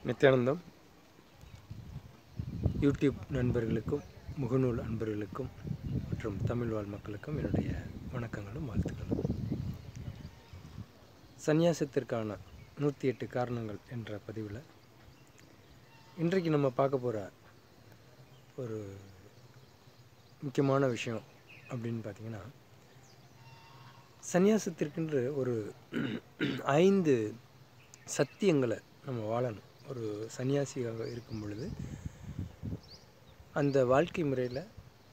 Nithyanandam YouTube நண்பர்களுக்கும் முகநூல் அன்பர்களுக்கும் மற்றும் தமிழ் வாழ் மக்களுக்கும் என்னுடைய வணக்கங்களும் வாழ்த்துக்களும் சந்நியாசத்திற்கான நூற்றி எட்டு காரணங்கள் என்ற பதிவில் இன்றைக்கு நம்ம பார்க்க போகிற ஒரு முக்கியமான விஷயம் அப்படின்னு பார்த்தீங்கன்னா சந்நியாசத்திற்கென்று ஒரு ஐந்து சத்தியங்களை நம்ம வாழணும் ஒரு சன்னியாசியாக இருக்கும் பொழுது அந்த வாழ்க்கை முறையில்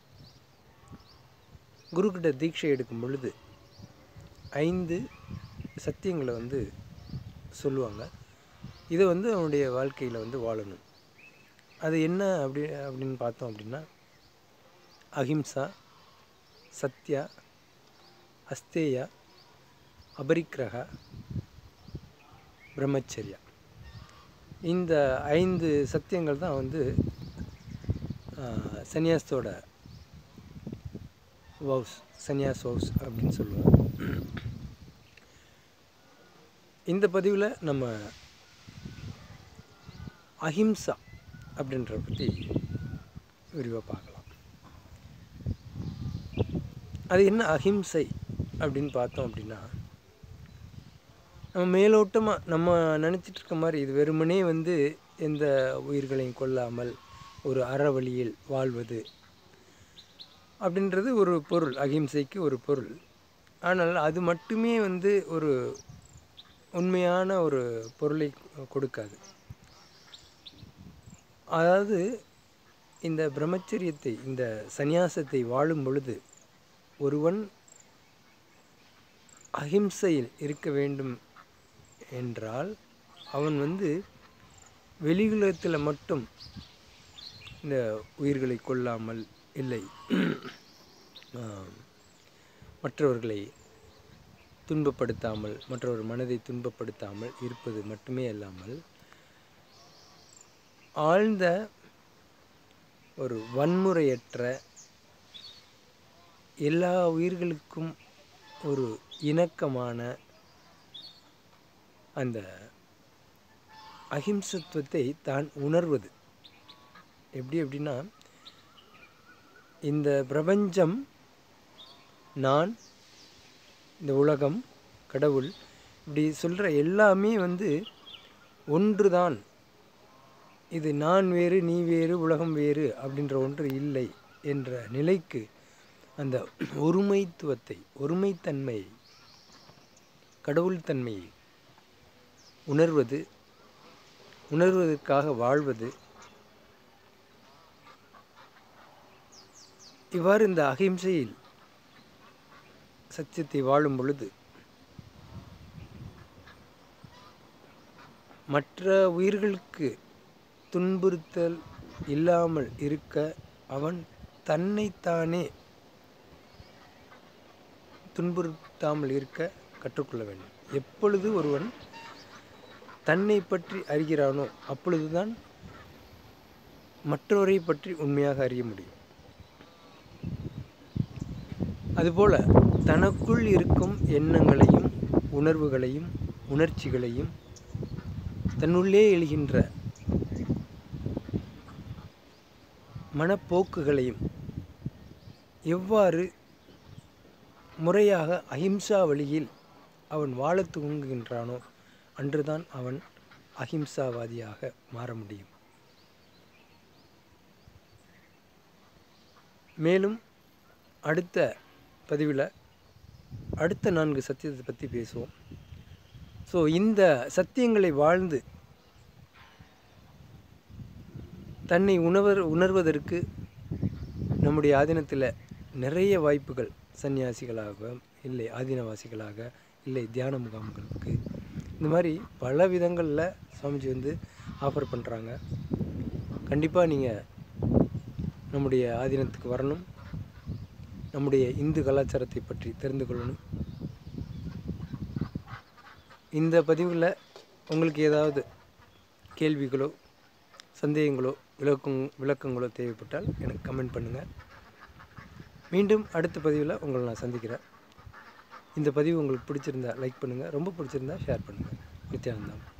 குருக்கிட்ட தீட்சை எடுக்கும் பொழுது ஐந்து சத்தியங்களை வந்து சொல்லுவாங்க இதை வந்து அவனுடைய வாழ்க்கையில் வந்து வாழணும் அது என்ன அப்படி அப்படின்னு பார்த்தோம் அப்படின்னா அஹிம்சா சத்யா அஸ்தேயா அபரிக்கிரகா பிரம்மச்சரியா இந்த ஐந்து சத்தியங்கள் தான் வந்து சன்னியாசத்தோட வவுஸ் சன்னியாஸ் வவுஸ் அப்படின்னு சொல்லுவாங்க இந்த பதிவில் நம்ம அஹிம்சா அப்படின்ற பற்றி விரிவாக பார்க்கலாம் அது என்ன அஹிம்சை அப்படின்னு பார்த்தோம் அப்படின்னா நம்ம மேலோட்டமாக நம்ம நினச்சிட்டு இருக்க மாதிரி இது வெறுமனே வந்து எந்த உயிர்களையும் கொல்லாமல் ஒரு அறவழியில் வாழ்வது அப்படின்றது ஒரு பொருள் அகிம்சைக்கு ஒரு பொருள் ஆனால் அது மட்டுமே வந்து ஒரு உண்மையான ஒரு பொருளை கொடுக்காது அதாவது இந்த பிரம்மச்சரியத்தை இந்த சந்நியாசத்தை வாழும் பொழுது ஒருவன் அஹிம்சையில் இருக்க வேண்டும் என்றால் அவன் வந்து வெளியுலகத்தில் மட்டும் இந்த உயிர்களை கொல்லாமல் இல்லை மற்றவர்களை துன்பப்படுத்தாமல் மற்றவர் மனதை துன்பப்படுத்தாமல் இருப்பது மட்டுமே அல்லாமல் ஆழ்ந்த ஒரு வன்முறையற்ற எல்லா உயிர்களுக்கும் ஒரு இணக்கமான அந்த அஹிம்சத்துவத்தை தான் உணர்வது எப்படி அப்படின்னா இந்த பிரபஞ்சம் நான் இந்த உலகம் கடவுள் இப்படி சொல்கிற எல்லாமே வந்து ஒன்று தான் இது நான் வேறு நீ வேறு உலகம் வேறு அப்படின்ற ஒன்று இல்லை என்ற நிலைக்கு அந்த ஒருமைத்துவத்தை ஒருமைத்தன்மையை கடவுள்தன்மையை உணர்வது உணர்வதற்காக வாழ்வது இவ்வாறு இந்த அகிம்சையில் சத்தியத்தை வாழும் பொழுது மற்ற உயிர்களுக்கு துன்புறுத்தல் இல்லாமல் இருக்க அவன் தன்னைத்தானே துன்புறுத்தாமல் இருக்க கற்றுக்கொள்ள வேண்டும் எப்பொழுது ஒருவன் தன்னை பற்றி அறிகிறானோ அப்பொழுதுதான் மற்றவரை பற்றி உண்மையாக அறிய முடியும் அதுபோல தனக்குள் இருக்கும் எண்ணங்களையும் உணர்வுகளையும் உணர்ச்சிகளையும் தன்னுள்ளே எழுகின்ற மனப்போக்குகளையும் எவ்வாறு முறையாக அஹிம்சா வழியில் அவன் வாழ துவங்குகின்றானோ அன்றுதான் அவன் அஹிம்சாவாதியாக மாற முடியும் மேலும் அடுத்த பதிவில் அடுத்த நான்கு சத்தியத்தை பற்றி பேசுவோம் ஸோ இந்த சத்தியங்களை வாழ்ந்து தன்னை உணவர் உணர்வதற்கு நம்முடைய ஆதீனத்தில் நிறைய வாய்ப்புகள் சன்னியாசிகளாக இல்லை ஆதீனவாசிகளாக இல்லை தியான முகாம்களுக்கு இந்த மாதிரி பல விதங்களில் சுவாமிஜி வந்து ஆஃபர் பண்ணுறாங்க கண்டிப்பாக நீங்கள் நம்முடைய ஆதீனத்துக்கு வரணும் நம்முடைய இந்து கலாச்சாரத்தை பற்றி தெரிந்து கொள்ளணும் இந்த பதிவில் உங்களுக்கு ஏதாவது கேள்விகளோ சந்தேகங்களோ விளக்கம் விளக்கங்களோ தேவைப்பட்டால் எனக்கு கமெண்ட் பண்ணுங்கள் மீண்டும் அடுத்த பதிவில் உங்களை நான் சந்திக்கிறேன் இந்த பதிவு உங்களுக்கு பிடிச்சிருந்தா லைக் பண்ணுங்கள் ரொம்ப பிடிச்சிருந்தா ஷேர் பண்ணுங்கள் நித்யானந்தம்